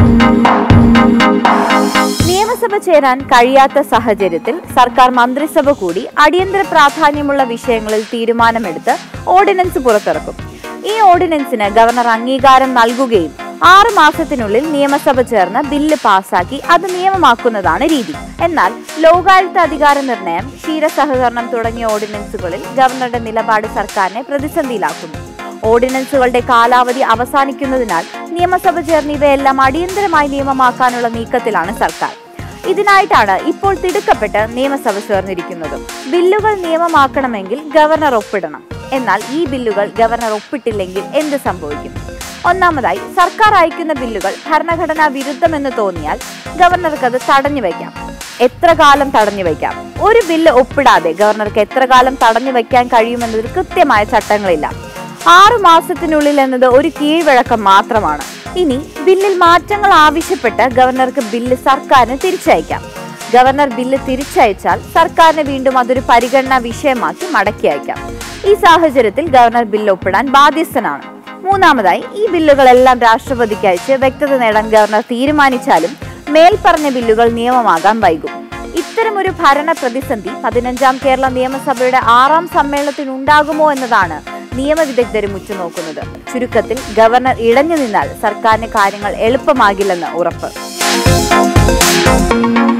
നിയമസഭ ചേരാൻ കഴിയാത്ത സാഹചര്യത്തിൽ സർക്കാർ മന്ത്രിസഭ കൂടി അടിയന്തര പ്രാധാന്യമുള്ള വിഷയങ്ങളിൽ തീരുമാനമെടുത്ത് ഓർഡിനൻസ് പുറത്തിറക്കും ഈ ഓർഡിനൻസിന് ഗവർണർ അംഗീകാരം നൽകുകയും ആറു മാസത്തിനുള്ളിൽ നിയമസഭ ചേർന്ന് ബില്ല് പാസാക്കി അത് നിയമമാക്കുന്നതാണ് രീതി എന്നാൽ ലോകായുക്ത അധികാര നിർണയം ക്ഷീരസഹകരണം തുടങ്ങിയ ഓർഡിനൻസുകളിൽ ഗവർണറുടെ നിലപാട് സർക്കാരിനെ പ്രതിസന്ധിയിലാക്കുന്നു ഓർഡിനൻസുകളുടെ കാലാവധി അവസാനിക്കുന്നതിനാൽ നിയമസഭ ചേർന്ന് ഇവയെല്ലാം അടിയന്തരമായി നിയമമാക്കാനുള്ള നീക്കത്തിലാണ് സർക്കാർ ഇതിനായിട്ടാണ് ഇപ്പോൾ തിടുക്കപ്പെട്ട് നിയമസഭ ചേർന്നിരിക്കുന്നത് ബില്ലുകൾ നിയമമാക്കണമെങ്കിൽ ഗവർണർ ഒപ്പിടണം എന്നാൽ ഈ ബില്ലുകൾ ഗവർണർ ഒപ്പിട്ടില്ലെങ്കിൽ എന്ത് സംഭവിക്കും ഒന്നാമതായി സർക്കാർ അയക്കുന്ന ബില്ലുകൾ ഭരണഘടനാ വിരുദ്ധമെന്ന് തോന്നിയാൽ ഗവർണർക്ക് അത് തടഞ്ഞു വയ്ക്കാം എത്ര കാലം തടഞ്ഞു വയ്ക്കാം ഒരു ബില്ല് ഒപ്പിടാതെ ഗവർണർക്ക് എത്ര കാലം തടഞ്ഞു വയ്ക്കാൻ കഴിയുമെന്നതിൽ കൃത്യമായ ചട്ടങ്ങളില്ല ആറു മാസത്തിനുള്ളിൽ എന്നത് ഒരു കീഴ്വഴക്കം മാത്രമാണ് ഇനി ബില്ലിൽ മാറ്റങ്ങൾ ആവശ്യപ്പെട്ട് ഗവർണർക്ക് ബില്ല് സർക്കാരിന് തിരിച്ചയക്കാം ഗവർണർ ബില്ല് തിരിച്ചയച്ചാൽ സർക്കാരിന് വീണ്ടും അതൊരു പരിഗണനാ വിഷയമാക്കി മടക്കി അയക്കാം ഈ സാഹചര്യത്തിൽ ഗവർണർ ബില്ല് ഒപ്പിടാൻ ബാധ്യസ്ഥനാണ് മൂന്നാമതായി ഈ ബില്ലുകളെല്ലാം രാഷ്ട്രപതിക്ക് അയച്ച് വ്യക്തത നേടാൻ ഗവർണർ തീരുമാനിച്ചാലും മേൽപ്പറഞ്ഞ ബില്ലുകൾ നിയമമാകാൻ വൈകും ഇത്തരമൊരു ഭരണ പ്രതിസന്ധി പതിനഞ്ചാം കേരള നിയമസഭയുടെ ആറാം സമ്മേളനത്തിനുണ്ടാകുമോ എന്നതാണ് നിയമവിദഗ്ധരും ഉറ്റുനോക്കുന്നത് ചുരുക്കത്തിൽ ഗവർണർ ഇടഞ്ഞു നിന്നാൽ സർക്കാരിന് കാര്യങ്ങൾ എളുപ്പമാകില്ലെന്ന് ഉറപ്പ്